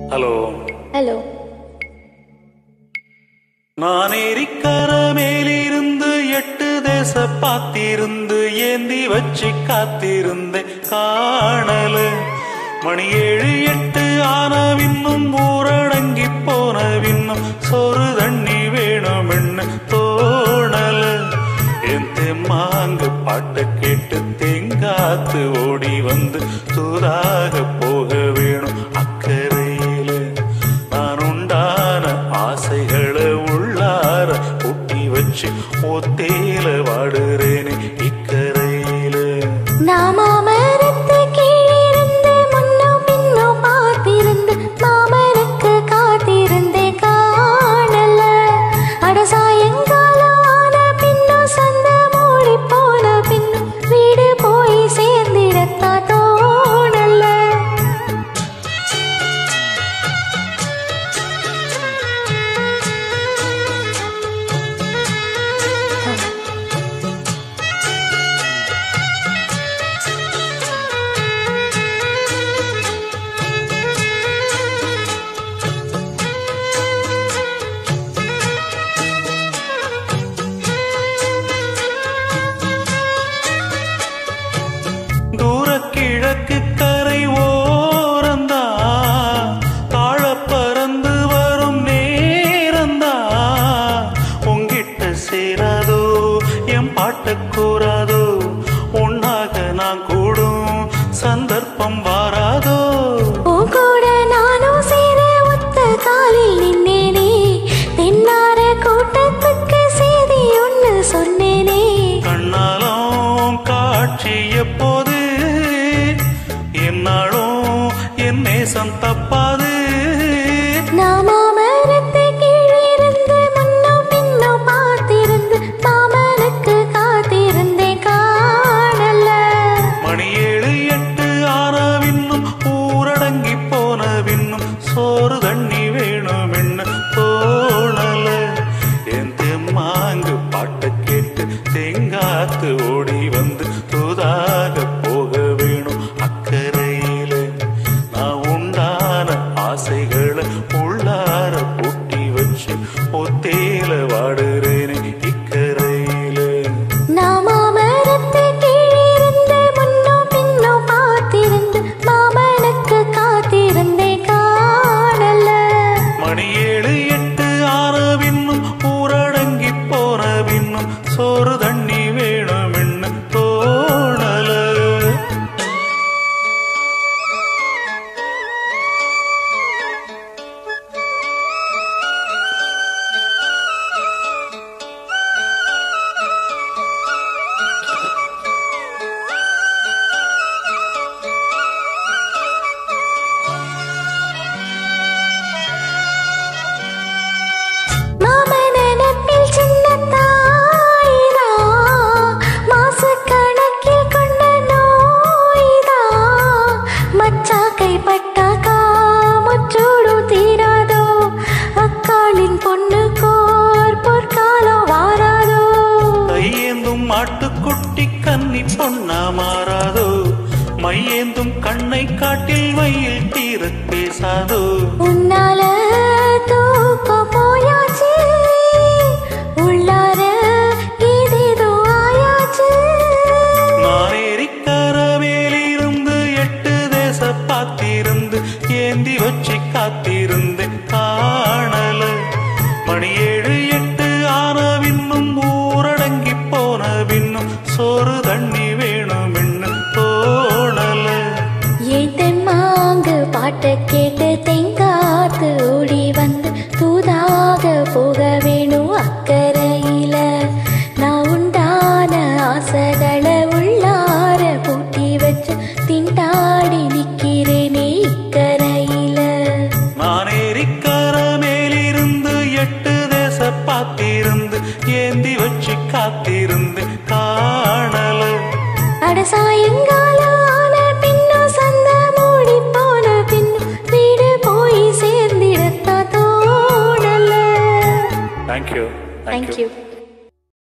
hello hello நான் ஏரிக்கர மேலிருந்து எட்டு தேச பார்த்திருந்து ஏந்தி வச்சு காத்திருந்து காணல மணி ஏழு எட்டு ஆனவின்னும் ஊரடங்கி போனவின்னும் சோறு தண்ணி வேணும்னு தோணல என் தெம்மாங்கு பாட்டை கேட்டு தேங்காத்து ஓடி வந்து தூதாக போக வேணும் அக்கறையில நான் உண்டான ஆசைகளை உள்ளார ஒட்டி வச்சு ஒத்தேல வாடுறேனே இக்கரையில நாம மரத்து கீழிருந்து முன்னும் பின்னும் பார்த்திருந்து மாமனுக்கு காத்திருந்தே காணல அட சாயங்காலம் ஆன பின்னும் சந்த மூடி போன பின்னும் வீடு போய் சேர்ந்திடத்தா தோணல தூர கிழக்கு கரை ஓரந்தா தாழ பறந்து வரும் நேரந்தா உங்கிட்ட சேராதோ என் பாட்ட கூறாதோ உன்னாக நான் கூடும் சந்தர்ப்பம் வாராதோ உன் கூட நானும் சேர ஒத்த காலில் நின்னேனே தென்னார கூட்டத்துக்கு செய்தி ஒன்று சொன்னேனே கண்ணாலும் காட்சி எப்போது என்னாலும் என் நேசம் தப்பாது நாம மரத்து கீழிருந்து முன்னும் பின்னும் பார்த்திருந்து மாமனுக்கு காத்திருந்தே காணல மணி ஏழு எட்டு ஆனவின்னும் ஊரடங்கி போனவின்னும் சோறு தண்ணி வேணும் என்ன தோணல என் தெம்மாங்கு பாட்டை கேட்டு தேங்காத்து ஓடி வந்து தூதாக போக வேணும் அக்கறையில நான் உண்டான ஆசைகளை உள்ளார பூட்டி வச்சு ஒத்தேல வாடுறேனே இக்கரையில நாம மரத்து கீழிருந்து முன்னும் பின்னும் பார்த்திருந்து மாமனுக்கு காத்திருந்தே காணல மணி ஏழு எட்டு ஆனவின்னும் ஊரடங்கி போனவின்னும் சோறு தண்ணி வேணும் என்ன தோணல மாமனப்பில் சின்ன தாய்தா மாசு கணக்கில் கொண்ட நோய்தா மச்சா கைப்பட்டாக்கா முச்சூடு தீராதோ அக்காளின் பொண்ணு கோர் பொற்காலம் வாராதோ கையேந்தும் மாட்டுக்குட்டி கன்னி பொன்னா மாறாதோ மையேந்தும் கண்ணை காட்டில் வயல் தீர பேசாதோ உன்னால தூக்கம் போயாச்சு உள்ளார ஏதேதோ ஆயாச்சு நான் ஏரிக்கர மேலிருந்து எட்டு தேச பார்த்திருந்து ஏந்தி வச்சு காத்திருந்து காணல மணி ஏழு எட்டு ஆனவின்னும் ஊரடங்கி போனவின்னும் சோறு தண்ணி வேணும் என்ன தோணல ஏன் தெம்மாங்கு பாட்ட கே